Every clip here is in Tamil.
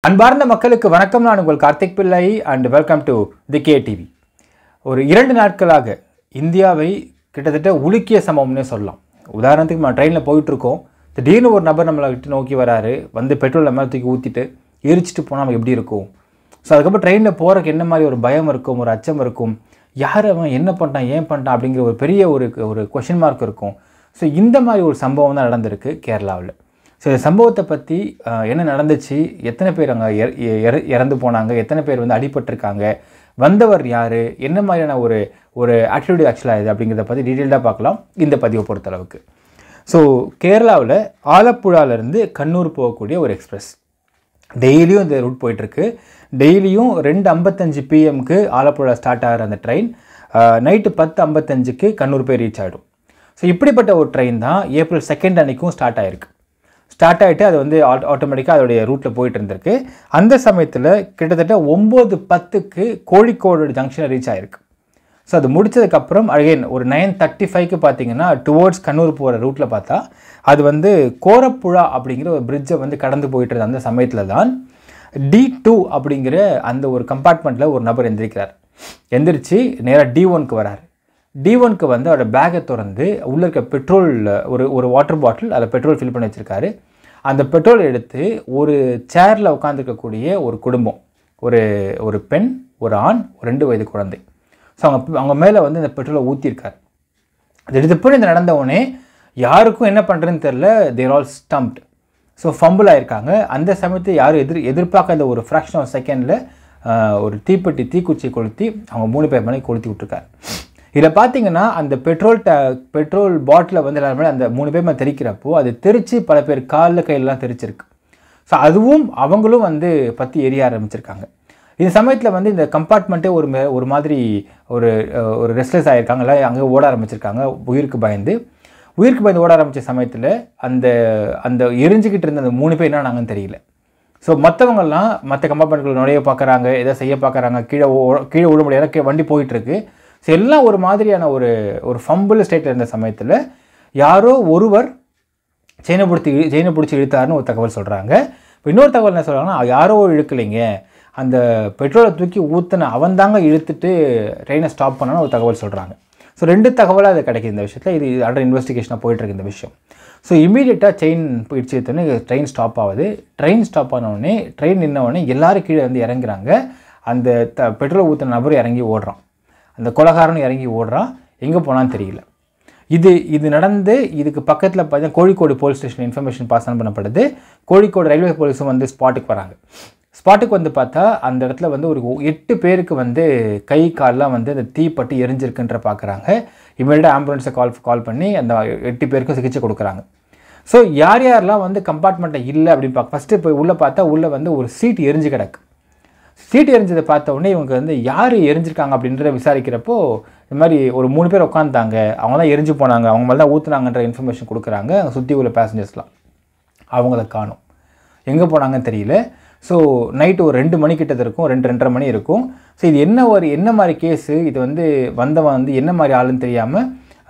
அன்பார்ந்த மக்களுக்கு வணக்கம் நான் உங்கள் Karthik Pillai and welcome to the K TV ஒரு இரண்டு நாட்களாக இந்தியாவை கிட்டத்தட்ட உலுக்கிய சம்பவம்னே சொல்லலாம் உதாரணத்துக்கு நம்ம ட்ரெயினில் போயிட்டுருக்கோம் திடீர்னு ஒரு நபர் நம்மளை விட்டு நோக்கி வராரு வந்து பெட்ரோல் நம்ம தூக்கி ஊற்றிட்டு எரிச்சிட்டு போனால் நம்ம எப்படி இருக்கும் ஸோ அதுக்கப்புறம் ட்ரெயினில் போகிறக்கு என்ன மாதிரி ஒரு பயம் இருக்கும் ஒரு அச்சம் இருக்கும் யார் அவன் என்ன பண்ணிட்டான் ஏன் பண்ணிட்டான் அப்படிங்கிற ஒரு பெரிய ஒரு ஒரு கொஷின் மார்க் இருக்கும் ஸோ இந்த மாதிரி ஒரு சம்பவம் தான் நடந்திருக்கு கேரளாவில் ஸோ இந்த சம்பவத்தை பற்றி என்ன நடந்துச்சு எத்தனை பேர் அங்கே இறந்து போனாங்க எத்தனை பேர் வந்து அடிபட்டிருக்காங்க வந்தவர் யார் என்ன மாதிரியான ஒரு ஒரு ஆட்டிடியூட் ஆக்சுவலாக இது அப்படிங்கிறத பற்றி டீட்டெயில்டாக பார்க்கலாம் இந்த பதிவை பொறுத்தளவுக்கு ஸோ கேரளாவில் ஆலப்புழாவிலேருந்து கண்ணூர் போகக்கூடிய ஒரு எக்ஸ்பிரஸ் டெய்லியும் இந்த ரூட் போயிட்டுருக்கு டெய்லியும் ரெண்டு ஐம்பத்தஞ்சு பிஎம்க்கு ஆலப்புழா ஸ்டார்ட் ஆகிற அந்த ட்ரெயின் நைட்டு பத்து ஐம்பத்தஞ்சுக்கு கண்ணூர் போய் ரீச் ஆகிடும் ஸோ இப்படிப்பட்ட ஒரு ட்ரெயின் தான் ஏப்ரல் செகண்ட் அன்னைக்கும் ஸ்டார்ட் ஆகிருக்கு ஸ்டார்ட் ஆகிட்டு அது வந்து ஆட் ஆட்டோமேட்டிக்காக அதோடைய ரூட்டில் போயிட்டு இருந்திருக்கு அந்த சமயத்தில் கிட்டத்தட்ட ஒம்பது பத்துக்கு கோழிக்கோடு ஜங்ஷனில் ரீச் ஆகிருக்கு ஸோ அது முடிச்சதுக்கப்புறம் அகைன் ஒரு நைன் தேர்ட்டி ஃபைவ்க்கு பார்த்தீங்கன்னா டுவோர்ட்ஸ் கண்ணூர் போகிற ரூட்டில் பார்த்தா அது வந்து கோரப்புழா அப்படிங்கிற ஒரு பிரிட்ஜை வந்து கடந்து போயிட்டு இருந்த அந்த சமயத்தில் தான் டி டூ அப்படிங்கிற அந்த ஒரு கம்பார்ட்மெண்ட்டில் ஒரு நபர் எந்திரிக்கிறார் எந்திரிச்சு நேராக டி ஒன்க்கு வரார் டி ஒன்க்கு வந்து அவரோட பேக்கை திறந்து உள்ளே இருக்க பெட்ரோல் ஒரு ஒரு வாட்டர் பாட்டில் அதில் பெட்ரோல் ஃபில் பண்ணி வச்சுருக்காரு அந்த பெட்ரோல் எடுத்து ஒரு சேரில் உட்காந்துருக்கக்கூடிய ஒரு குடும்பம் ஒரு ஒரு பெண் ஒரு ஆண் ஒரு ரெண்டு வயது குழந்தை ஸோ அவங்க அவங்க மேலே வந்து இந்த பெட்ரோலை ஊற்றிருக்காரு திடீர்னு இந்த நடந்த உடனே யாருக்கும் என்ன பண்ணுறதுன்னு தெரில they're all stumped so fumble ஆயிருக்காங்க அந்த சமயத்தை யாரும் எதிர் எதிர்பார்க்காத ஒரு ஃப்ராக்ஷன் ஆஃப் செகண்டில் ஒரு தீப்பெட்டி தீக்குச்சி கொளுத்தி அவங்க மூணு பேர் மேலே கொளுத்தி விட்ருக்காரு இதில் பார்த்தீங்கன்னா அந்த பெட்ரோல் ட பெட்ரோல் பாட்டிலை வந்து எல்லாருமே அந்த மூணு பேர் மேலே தெரிக்கிறப்போ அது தெரித்து பல பேர் காலில் கையிலலாம் தெரிச்சிருக்கு ஸோ அதுவும் அவங்களும் வந்து பற்றி எரிய ஆரம்பிச்சிருக்காங்க இந்த சமயத்தில் வந்து இந்த கம்பார்ட்மெண்ட்டே ஒரு மே ஒரு மாதிரி ஒரு ஒரு ரெஸ்ட்லெஸ் ஆகிருக்காங்க எல்லாம் அங்கே ஓட ஆரம்பிச்சிருக்காங்க உயிருக்கு பயந்து உயிருக்கு பயந்து ஓட ஆரம்பித்த சமயத்தில் அந்த அந்த எரிஞ்சிக்கிட்டு இருந்த அந்த மூணு பேர் என்ன நாங்கன்னு தெரியல ஸோ மற்றவங்கெல்லாம் மற்ற கம்பார்ட்மெண்ட்கள் நுழைய பார்க்குறாங்க எதை செய்ய பார்க்குறாங்க கீழே கீழே விட முடியாத வண்டி போயிட்டுருக்கு ஸோ எல்லாம் ஒரு மாதிரியான ஒரு ஒரு ஃபம்பிள் ஸ்டேட்டில் இருந்த சமயத்தில் யாரோ ஒருவர் செயினை பிடிச்சி செயினை பிடிச்சி இழுத்தாருன்னு ஒரு தகவல் சொல்கிறாங்க இப்போ இன்னொரு தகவல் என்ன சொல்கிறாங்கன்னா யாரோ இழுக்கலைங்க அந்த பெட்ரோலை தூக்கி ஊற்றின அவன் தாங்க இழுத்துட்டு ட்ரெயினை ஸ்டாப் பண்ணான்னு ஒரு தகவல் சொல்கிறாங்க ஸோ ரெண்டு தகவலாக அது கிடைக்கிது இந்த விஷயத்தில் இது அண்டர் இன்வெஸ்டிகேஷனாக போயிட்டுருக்கு இந்த விஷயம் ஸோ இமீடியட்டாக செயின் பிடிச்சி எடுத்தோடனே ட்ரெயின் ஸ்டாப் ஆகுது ட்ரெயின் ஸ்டாப் ஆனவுடனே ட்ரெயின் நின்னவுடனே எல்லாரும் கீழே வந்து இறங்குறாங்க அந்த த பெட்ரோல் ஊற்றின நபரும் இறங்கி ஓடுறான் அந்த கொலகாரனும் இறங்கி ஓடுறான் எங்கே போனான்னு தெரியல இது இது நடந்து இதுக்கு பக்கத்தில் பார்த்தீங்கன்னா Kozhikode police station information pass on பண்ணப்படுது கோழிக்கோடு ரயில்வே போலீஸும் வந்து ஸ்பாட்டுக்கு வராங்க ஸ்பாட்டுக்கு வந்து பார்த்தா அந்த இடத்துல வந்து ஒரு எட்டு பேருக்கு வந்து கை கால்லாம் வந்து அந்த தீப்பட்டு எரிஞ்சிருக்குன்ற பார்க்குறாங்க இமீடியட்டாக ஆம்புலன்ஸை கால் கால் பண்ணி அந்த எட்டு பேருக்கும் சிகிச்சை கொடுக்குறாங்க ஸோ யார் யாரெல்லாம் வந்து கம்பார்ட்மெண்ட்டை இல்லை அப்படின்னு பார்க்க ஃபஸ்ட்டு போய் உள்ளே பார்த்தா உள்ளே வந்து ஒரு சீட் எரிஞ்சு கிடக்கு சீட் எரிஞ்சதை பார்த்த உடனே இவங்க வந்து யார் எரிஞ்சிருக்காங்க அப்படின்றத விசாரிக்கிறப்போ இந்த மாதிரி ஒரு மூணு பேர் உட்காந்தாங்க அவங்க தான் எரிஞ்சு போனாங்க அவங்க மேலே தான் ஊற்றுனாங்கன்ற இன்ஃபர்மேஷன் கொடுக்குறாங்க அங்கே சுற்றி உள்ள பேசஞ்சர்ஸ்லாம் அவங்கள காணும் எங்கே போனாங்கன்னு தெரியல ஸோ நைட்டு ஒரு ரெண்டு மணி கிட்டது இருக்கும் ரெண்டு ரெண்டரை மணி இருக்கும் ஸோ இது என்ன ஒரு என்ன மாதிரி கேஸு இது வந்து வந்தவன் வந்து என்ன மாதிரி ஆளுன்னு தெரியாமல்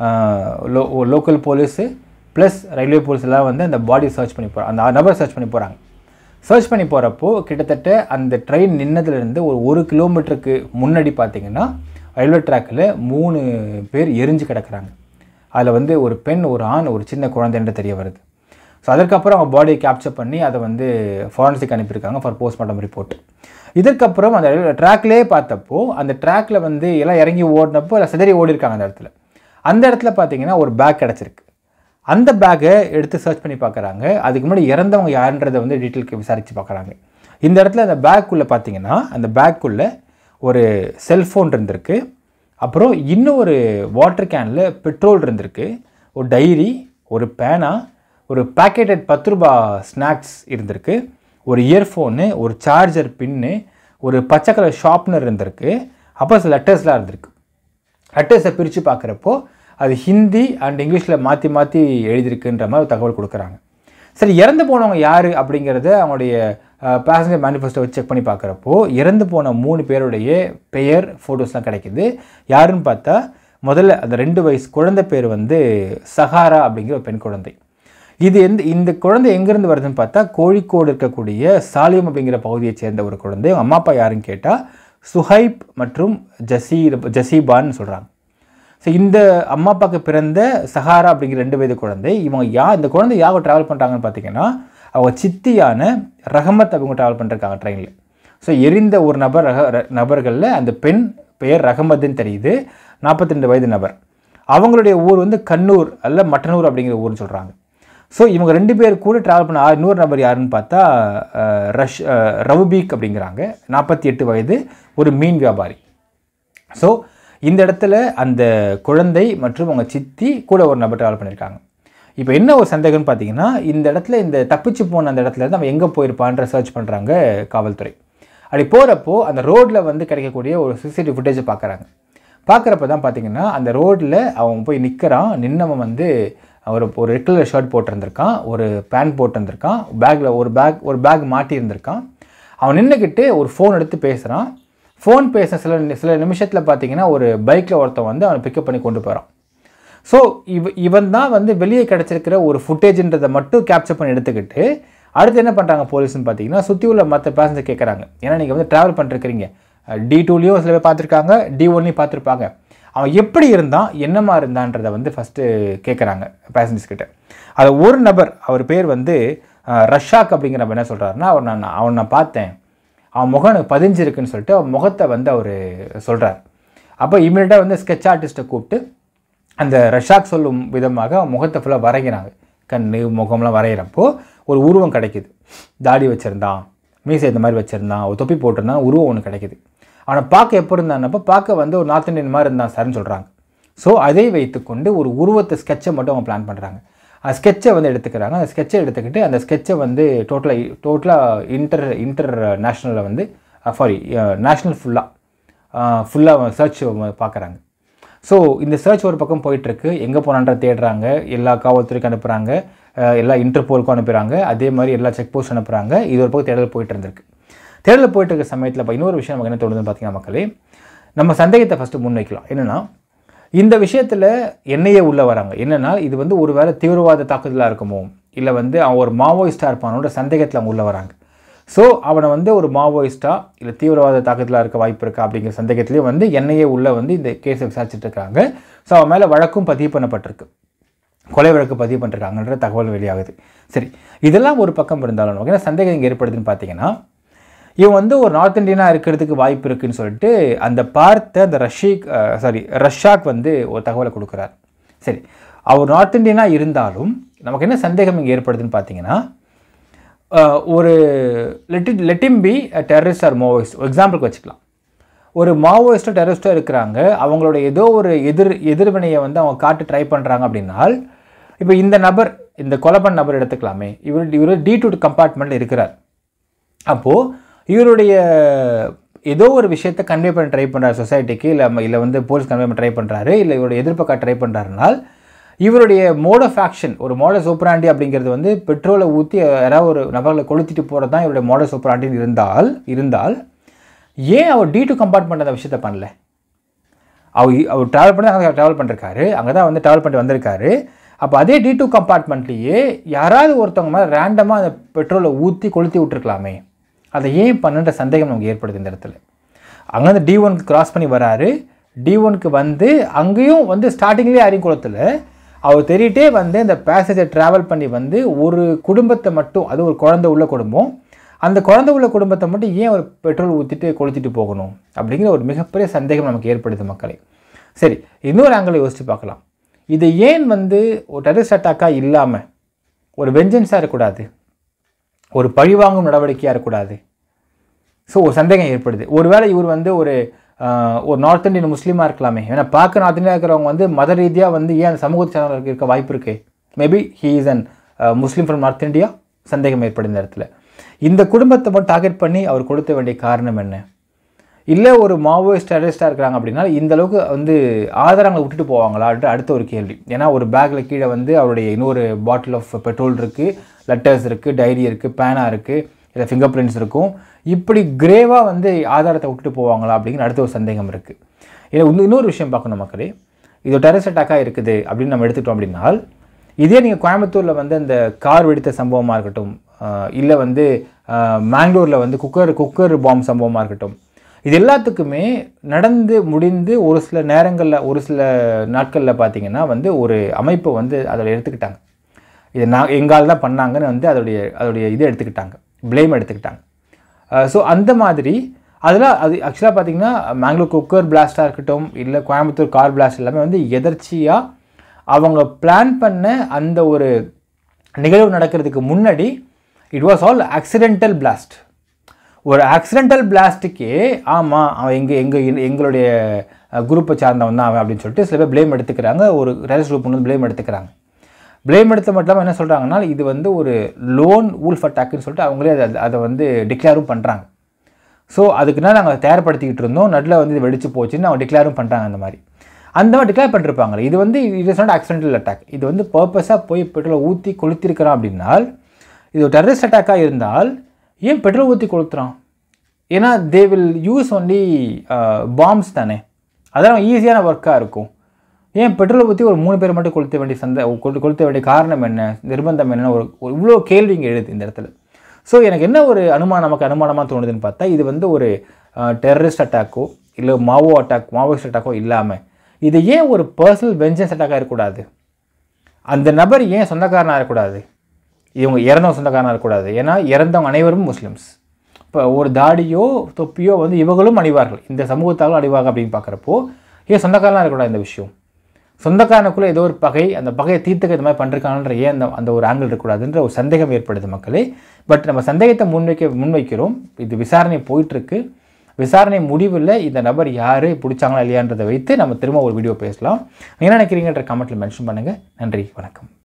lo local police plus railway police எல்லாம் வந்து அந்த பாடி சர்ச் பண்ணி போகிறாங்க அந்த நபர் சர்ச் பண்ணி போகிறாங்க சர்ச் பண்ணி போகிறப்போ கிட்டத்தட்ட அந்த ட்ரெயின் நின்னதுலேருந்து ஒரு ஒரு கிலோமீட்டருக்கு முன்னாடி பார்த்தீங்கன்னா ரயில்வே ட்ராக்கில் மூணு பேர் எரிஞ்சு கிடக்குறாங்க அதில் வந்து ஒரு பெண் ஒரு ஆண் ஒரு சின்ன குழந்தைன்ற தெரிய வருது ஸோ அதற்கப்புறம் அவங்க பாடியை கேப்சர் பண்ணி அதை வந்து ஃபாரன்சிக் அனுப்பியிருக்காங்க ஃபார் போஸ்ட்மார்ட்டம் ரிப்போர்ட் இதற்கப்புறம் அந்த ட்ராக்லேயே பார்த்தப்போ அந்த ட்ராக்கில் வந்து எல்லாம் இறங்கி ஓடினப்போ எல்லாம் சிதறி ஓடி இருக்காங்க அந்த இடத்துல அந்த இடத்துல பார்த்தீங்கன்னா ஒரு பேக் கிடச்சிருக்கு அந்த பேக்கை எடுத்து சர்ச் பண்ணி பார்க்குறாங்க அதுக்கு முன்னாடி இறந்தவங்க யாருன்றதை வந்து டீட்டெயிலுக்கு விசாரித்து பார்க்குறாங்க இந்த இடத்துல அந்த பேக்குள்ளே பார்த்தீங்கன்னா அந்த பேக்குள்ளே ஒரு செல்ஃபோன் இருந்திருக்கு அப்புறம் இன்னும் ஒரு வாட்டர் கேனில் பெட்ரோல் இருந்திருக்கு ஒரு டைரி ஒரு பேனா ஒரு பேக்கெட்டட் பத்து ரூபா ஸ்நாக்ஸ் இருந்திருக்கு ஒரு இயர்ஃபோனு ஒரு சார்ஜர் பின்னு ஒரு பச்சை கலர் ஷார்ப்னர் இருந்திருக்கு அப்போ சில லெட்டர்ஸ்லாம் இருந்திருக்கு லெட்டர்ஸை பிரித்து பார்க்குறப்போ அது ஹிந்தி அண்ட் இங்கிலீஷில் மாற்றி மாற்றி எழுதியிருக்குன்ற மாதிரி தகவல் கொடுக்குறாங்க சரி இறந்து போனவங்க யார் அப்படிங்கிறத அவங்களுடைய பேசஞ்சர் மேனிஃபெஸ்டோ வச்சு செக் பண்ணி பார்க்குறப்போ இறந்து போன மூணு பேருடைய பெயர் ஃபோட்டோஸ்லாம் கிடைக்குது யாருன்னு பார்த்தா முதல்ல அந்த ரெண்டு வயசு குழந்தை பேர் வந்து சஹாரா அப்படிங்கிற ஒரு பெண் குழந்தை இது எந்த இந்த குழந்தை எங்கேருந்து வருதுன்னு பார்த்தா கோழிக்கோடு இருக்கக்கூடிய சாலியம் அப்படிங்கிற பகுதியை சேர்ந்த ஒரு குழந்தை அவங்க அம்மா அப்பா யாருன்னு கேட்டால் சுஹைப் மற்றும் ஜசீர் ஜசீபான்னு சொல்கிறாங்க ஸோ இந்த அம்மா அப்பாவுக்கு பிறந்த சஹாரா அப்படிங்கிற ரெண்டு வயது குழந்தை இவங்க யா இந்த குழந்தை யாவை ட்ராவல் பண்ணுறாங்கன்னு பார்த்தீங்கன்னா அவங்க சித்தியான ரஹமத் அவங்க ட்ராவல் பண்ணிருக்காங்க ட்ரெயினில் ஸோ எரிந்த ஒரு நபர் ரக ர- நபர்களில் அந்த பெண் பெயர் ரஹமத்துன்னு தெரியுது நாற்பத்தி ரெண்டு வயது நபர் அவங்களுடைய ஊர் வந்து கண்ணூர் அல்ல மட்டனூர் அப்படிங்கிற ஊர்னு சொல்கிறாங்க ஸோ இவங்க ரெண்டு பேர் கூட ட்ராவல் பண்ண ஆ- இன்னொரு நபர் யாருன்னு பார்த்தா அஹ், ரஷ் அஹ், ரவுபீக் அப்படிங்கிறாங்க நாற்பத்தி எட்டு வயது ஒரு மீன் வியாபாரி ஸோ இந்த இடத்துல அந்த குழந்தை மற்றும் அவங்க சித்தி கூட ஒரு நபர் ட்ராவல் பண்ணியிருக்காங்க இப்போ என்ன ஒரு சந்தேகம்னு பார்த்தீங்கன்னா இந்த இடத்துல இந்த தப்பிச்சு போன அந்த இடத்துல இருந்து அவன் எங்கே போயிருப்பான்ற சர்ச் பண்ணுறாங்க காவல்துறை அப்படி போகிறப்போ அந்த ரோட்டில் வந்து கிடைக்கக்கூடிய ஒரு சிசிடிவி ஃபுட்டேஜை பார்க்குறாங்க பார்க்குறப்ப தான் பார்த்தீங்கன்னா அந்த ரோட்டில் அவன் போய் நிற்கிறான் நின்னவன் வந்து ஒரு ஒரு ரெட் கலர் ஷர்ட் போட்டிருந்திருக்கான் ஒரு பேண்ட் போட்டிருந்திருக்கான் பேக்கில் ஒரு பேக் ஒரு பேக் மாட்டி இருந்திருக்கான் அவன் நின்றுக்கிட்டு ஒரு ஃபோன் எடுத்து பேசுகிறான் ஃபோன் பேச சில சில நிமிஷத்தில் பார்த்தீங்கன்னா ஒரு பைக்கில் ஒருத்தன் வந்து அவனை பிக்கப் பண்ணி கொண்டு போகிறான் ஸோ இவ இவன் தான் வந்து வெளியே கிடச்சிருக்கிற ஒரு ஃபுட்டேஜ்ன்றதை மட்டும் கேப்சர் பண்ணி எடுத்துக்கிட்டு அடுத்து என்ன பண்ணுறாங்க போலீஸ்னு பார்த்தீங்கன்னா சுற்றி உள்ள மற்ற பேசஞ்சர் கேட்குறாங்க ஏன்னா நீங்கள் வந்து ட்ராவல் பண்ணிருக்கிறீங்க டி டூலேயும் சில பேர் பார்த்துருக்காங்க டி ஒன்லையும் பார்த்துருப்பாங்க அவன் எப்படி இருந்தான் என்னமா இருந்தான்றதை வந்து ஃபஸ்ட்டு கேட்குறாங்க பேசஞ்சர்ஸ் கிட்ட அது ஒரு நபர் அவர் பேர் வந்து அஹ், ரஷாக் அப்படிங்கிற நபர் என்ன சொல்கிறாருன்னா அவர் நான் அவன் நான் பார்த்தேன் அவன் முகம் எனக்கு பதிஞ்சிருக்குன்னு சொல்லிட்டு அவன் முகத்தை வந்து அவர் சொல்கிறார் அப்போ இமீடியட்டாக வந்து ஸ்கெட்ச் ஆர்டிஸ்ட்டை கூப்பிட்டு அந்த ரஷாக் சொல்லும் விதமாக அவன் முகத்தை ஃபுல்லாக வரைகிறாங்க கண் முகம்லாம் வரைகிறப்போ ஒரு உருவம் கிடைக்குது தாடி வச்சுருந்தான் மீசை இந்த மாதிரி வச்சுருந்தான் ஒரு தொப்பி போட்டிருந்தான் உருவம் ஒன்று கிடைக்குது அவனை பார்க்க எப்போ இருந்தானப்போ பார்க்க வந்து ஒரு நார்த் இந்தியன் மாதிரி இருந்தான் சார்னு சொல்கிறாங்க ஸோ அதை வைத்துக்கொண்டு ஒரு உருவத்தை ஸ்கெட்சை மட்டும் அவங்க பிளான் பண்ணுறாங்க அந்த ஸ்கெட்சை வந்து எடுத்துக்கிறாங்க அந்த ஸ்கெட்சை எடுத்துக்கிட்டு அந்த ஸ்கெட்சை வந்து டோட்டலாக டோட்டலாக இன்டர் இன்டர் நேஷ்னலில் வந்து சாரி நேஷ்னல் ஃபுல்லாக ஃபுல்லாக சர்ச் பார்க்குறாங்க ஸோ இந்த சர்ச் ஒரு பக்கம் போயிட்டுருக்கு எங்கே போனான்ற தேடுறாங்க எல்லா காவல்துறைக்கும் அனுப்புகிறாங்க அஹ் எல்லா இன்டர்போலுக்கும் அனுப்புகிறாங்க அதே மாதிரி எல்லா செக் போஸ்ட் அனுப்புகிறாங்க இது ஒரு பக்கம் தேடல் போயிட்டு இருந்திருக்கு தேடல் போயிட்டு இருக்க சமயத்தில் இப்போ இன்னொரு விஷயம் நமக்கு என்ன தோணுதுன்னு பார்த்தீங்கன்னா மக்களே நம்ம சந்தேகத்தை ஃபஸ்ட்டு முன்வைக்கலாம் என்னென்னா இந்த விஷயத்தில் என்னையே உள்ளே வராங்க என்னென்னா இது வந்து ஒரு வேளை தீவிரவாத தாக்குதலாக இருக்குமோ இல்லை வந்து அவன் ஒரு மாவோயிஸ்டாக இருப்பானோன்ற சந்தேகத்தில் அவங்க உள்ளே வராங்க ஸோ அவனை வந்து ஒரு மாவோயிஸ்டா இல்லை தீவிரவாத தாக்கத்தில் இருக்க வாய்ப்பு இருக்கா அப்படிங்கிற சந்தேகத்திலேயே வந்து என்னையே உள்ள வந்து இந்த கேஸை விசாரிச்சுட்டு இருக்காங்க ஸோ அவன் மேலே வழக்கும் பதிவு பண்ணப்பட்டிருக்கு கொலை வழக்கு பதிவு பண்ணிருக்காங்கன்ற தகவல் வெளியாகுது சரி இதெல்லாம் ஒரு பக்கம் இருந்தாலும் நமக்கு என்ன சந்தேகம் இங்கே ஏற்படுதுன்னு பார்த்தீங்கன்னா இவன் வந்து ஒரு நார்த் இந்தியனாக இருக்கிறதுக்கு வாய்ப்பு இருக்குன்னு சொல்லிட்டு அந்த பார்த்த அந்த ரஷீக் சாரி ரஷாக் வந்து ஒரு தகவலை கொடுக்குறார் சரி அவர் நார்த் இந்தியனாக இருந்தாலும் நமக்கு என்ன சந்தேகம் இங்கே ஏற்படுதுன்னு பார்த்தீங்கன்னா அஹ், ஒரு let let him be terrorist or Maoist எக்ஸாம்பிளுக்கு வச்சுக்கலாம் ஒரு மாவோயிஸ்டோ டெரரிஸ்டோ இருக்கிறாங்க அவங்களோட ஏதோ ஒரு எதிர் எதிர்வினையை வந்து அவங்க காட்ட ட்ரை பண்ணுறாங்க அப்படின்னால் இப்போ இந்த நபர் இந்த கொலை பண்ண நபர் எடுத்துக்கலாமே இவர் இவர் டி டூ கம்பார்ட்மெண்ட்டில் இருக்கிறார் அப்போது இவருடைய ஏதோ ஒரு விஷயத்தை கன்வே பண்ண ட்ரை பண்ணுறாரு சொசைட்டிக்கு இல்லை இல்லை வந்து போலீஸ் கன்வே பண்ண ட்ரை பண்ணுறாரு இல்லை இவருடைய எதிர்ப்பக்கா ட்ரை பண்ணுறாருனால் இவருடைய மோட் ஆஃப் ஆக்ஷன் ஒரு மோடஸ் ஓப்பராண்டி அப்படிங்கிறது வந்து பெட்ரோலை ஊற்றி யாராவது ஒரு நபர்களை கொளுத்திட்டு போகிறது தான் இவருடைய மோடஸ் ஓப்பராண்டின்னு இருந்தால் இருந்தால் ஏன் அவர் டி டூ கம்பார்ட்மெண்ட் அந்த விஷயத்தை பண்ணல அவர் அவர் ட்ராவல் பண்ணி அங்கே ட்ராவல் பண்ணிருக்காரு அங்கே தான் வந்து ட்ராவல் பண்ணிட்டு வந்திருக்காரு அப்போ அதே டி டூ கம்பார்ட்மெண்ட்லேயே யாராவது ஒருத்தவங்க மேலே ரேண்டமாக அந்த பெட்ரோலை ஊற்றி கொளுத்தி விட்டுருக்கலாமே அதை ஏன் பண்ணுன்ற சந்தேகம் நமக்கு ஏற்படுது இந்த இடத்துல அங்கேருந்து டி ஒனுக்கு கிராஸ் பண்ணி வராரு டி ஒனுக்கு வந்து அங்கேயும் வந்து ஸ்டார்டிங்லேயே யாரையும் குளத்தில் அவர் தெரியிட்டே வந்து இந்த பேசேஜை ட்ராவல் பண்ணி வந்து ஒரு குடும்பத்தை மட்டும் அது ஒரு குழந்தை உள்ள குடும்பம் அந்த குழந்தை உள்ள குடும்பத்தை மட்டும் ஏன் ஒரு பெட்ரோல் ஊற்றிட்டு கொளுத்திட்டு போகணும் அப்படிங்கிற ஒரு மிகப்பெரிய சந்தேகம் நமக்கு ஏற்படுது மக்களே சரி இன்னொரு ஆங்கிள் யோசித்து பார்க்கலாம் இது ஏன் வந்து ஒரு டெரரிஸ்ட் அட்டாக்காக இல்லாமல் ஒரு வெஞ்சன்ஸாக இருக்கக்கூடாது ஒரு பழிவாங்கும் நடவடிக்கையாக இருக்கக்கூடாது ஸோ ஒரு சந்தேகம் ஏற்படுது ஒருவேளை இவர் வந்து ஒரு ஆஹ், ஒரு நார்த் இந்தியன் முஸ்லீமாக இருக்கலாமே ஏன்னா பார்க்க நார்த் இந்தியா இருக்கிறவங்க வந்து மத ரீதியாக வந்து ஏன் சமூக சேனல் இருக்க வாய்ப்பு இருக்கு maybe he is an Muslim from north India சந்தேகம் ஏற்படும் இந்த இடத்துல இந்த குடும்பத்தை மட்டும் டார்கெட் பண்ணி அவர் கொடுத்த வேண்டிய காரணம் என்ன இல்லை ஒரு மாவோயிஸ்ட் டெரரிஸ்டாக இருக்கிறாங்க அப்படின்னா இந்த அளவுக்கு வந்து ஆதாரங்களை விட்டுட்டு போவாங்களான்ட்டு அடுத்த ஒரு கேள்வி ஏன்னா ஒரு பேக்கில் கீழே வந்து அவருடைய இன்னொரு பாட்டில் ஆஃப் பெட்ரோல் இருக்குது லெட்டர்ஸ் இருக்குது டைரி இருக்குது பேனா இருக்குது இல்லை ஃபிங்கர் பிரிண்ட்ஸ் இருக்கும் இப்படி கிரேவாக வந்து ஆதாரத்தை விட்டுட்டு போவாங்களா அப்படிங்கிற அடுத்த ஒரு சந்தேகம் இருக்குது இதில் இன்னும் இன்னொரு விஷயம் பார்க்கணும் மக்களே இது டெரரிஸ்ட் அட்டாக்காக இருக்குது அப்படின்னு நம்ம எடுத்துட்டோம் அப்படின்னால் இதே நீங்கள் கோயம்புத்தூரில் வந்து இந்த கார் வெடித்த சம்பவமாக இருக்கட்டும் இல்லை வந்து மேங்களூரில் வந்து குக்கர் குக்கர் பாம் சம்பவமாக இருக்கட்டும் இது எல்லாத்துக்குமே நடந்து முடிந்து ஒரு சில நேரங்களில் ஒரு சில நாட்களில் பார்த்தீங்கன்னா வந்து ஒரு அமைப்பை வந்து அதில் எடுத்துக்கிட்டாங்க இது நான் எங்கால் தான் பண்ணாங்கன்னு வந்து அதோடைய அதோடைய இதை எடுத்துக்கிட்டாங்க ப்ளேம் எடுத்துக்கிட்டாங்க ஸோ அந்த மாதிரி அதெல்லாம் அது ஆக்சுவலாக பார்த்தீங்கன்னா மேங்களூர் குக்கர் பிளாஸ்ட்டாக இருக்கட்டும் இல்லை கோயம்புத்தூர் கார் பிளாஸ்ட் எல்லாமே வந்து எதர்ச்சியாக அவங்க பிளான் பண்ண அந்த ஒரு நிகழ்வு நடக்கிறதுக்கு முன்னாடி it was all accidental blast ஒரு ஆக்சிடென்டல் பிளாஸ்ட்டுக்கே ஆமாம் அவன் எங்கள் எங்கள் எங்களுடைய குரூப்பை சார்ந்தவன் தான் அவன் அப்படின்னு சொல்லிட்டு சில பேர் ப்ளேம் எடுத்துக்கிறாங்க ஒரு ரேஸ் குரூப் வந்து ப்ளேம் எடுத்துக்கிறாங்க ப்ளேம் எடுத்த மட்டும் இல்லாமல் என்ன சொல்கிறாங்கன்னா இது வந்து ஒரு லோன் ஊல்ஃப் அட்டாக்குன்னு சொல்லிட்டு அவங்களே அதை அதை வந்து டிக்ளேரும் பண்ணுறாங்க ஸோ அதுக்குன்னா நாங்கள் தயார்படுத்திக்கிட்டு இருந்தோம் நடுவில் வந்து இது வெடிச்சு போச்சுன்னு அவங்க டிக்ளேரும் பண்ணுறாங்க அந்த மாதிரி அந்த மாதிரி டிக்ளேர் பண்ணிருப்பாங்களே இது வந்து இது இஸ் நாட் ஆக்சிடென்டல் அட்டாக் இது வந்து பர்பஸாக போய் பெட்ரோல் ஊற்றி கொளுத்திருக்கிறான் அப்படின்னால் இது ஒரு டெரரிஸ்ட் அட்டாக்காக இருந்தால் ஏன் பெட்ரோல் ஊற்றி கொளுத்துறான் ஏன்னா they will use only bombs தானே அதெல்லாம் ஈஸியான ஒர்க்காக இருக்கும் ஏன் பெட்ரோலை ஊற்றி ஒரு மூணு பேர் மட்டும் கொளுத்த வேண்டிய சந்தை கொளுத்த கொளுத்த வேண்டிய காரணம் என்ன நிர்பந்தம் என்ன ஒரு ஒரு இவ்வளோ கேள்வி இங்கே எழுது இந்த இடத்துல ஸோ எனக்கு என்ன ஒரு அனுமானம் நமக்கு அனுமானமாக தோணுதுன்னு பார்த்தா இது வந்து ஒரு டெரரிஸ்ட் அட்டாக்கோ இல்லை மாவோ அட்டாக் மாவோயிஸ்ட் அட்டாக்கோ இல்லாமல் இது ஏன் ஒரு பர்சனல் வெஞ்சன்ஸ் அட்டாக்காக இருக்கக்கூடாது அந்த நபர் ஏன் சொந்தக்காரனாக இருக்கக்கூடாது இவங்க இறந்தவங்க சொந்தக்காரனாக இருக்கக்கூடாது ஏன்னா இறந்தவங்க அனைவரும் முஸ்லிம்ஸ் இப்போ ஒரு தாடியோ தொப்பியோ வந்து இவங்களும் அணிவார்கள் இந்த சமூகத்தாலும் அணிவாங்க அப்படின்னு பார்க்குறப்போ ஏன் சொந்தக்காரனாக இருக்கக்கூடாது இந்த விஷயம் சொந்தக்காரனுக்குள்ளே ஏதோ ஒரு பகை அந்த பகையை தீர்த்துக்க இந்த மாதிரி பண்ணிருக்காங்கன்ற ஏன் அந்த அந்த ஒரு ஆங்கிள் இருக்கக்கூடாதுன்ற ஒரு சந்தேகம் ஏற்படுது மக்களே பட் நம்ம சந்தேகத்தை முன்வைக்க முன்வைக்கிறோம் இது விசாரணை போயிட்டுருக்கு விசாரணை முடிவில் இந்த நபர் யார் பிடிச்சாங்களா இல்லையான்றதை வைத்து நம்ம திரும்ப ஒரு வீடியோ பேசலாம் என்ன நினைக்கிறீங்கன்ற கமெண்ட்டில் மென்ஷன் பண்ணுங்கள் நன்றி வணக்கம்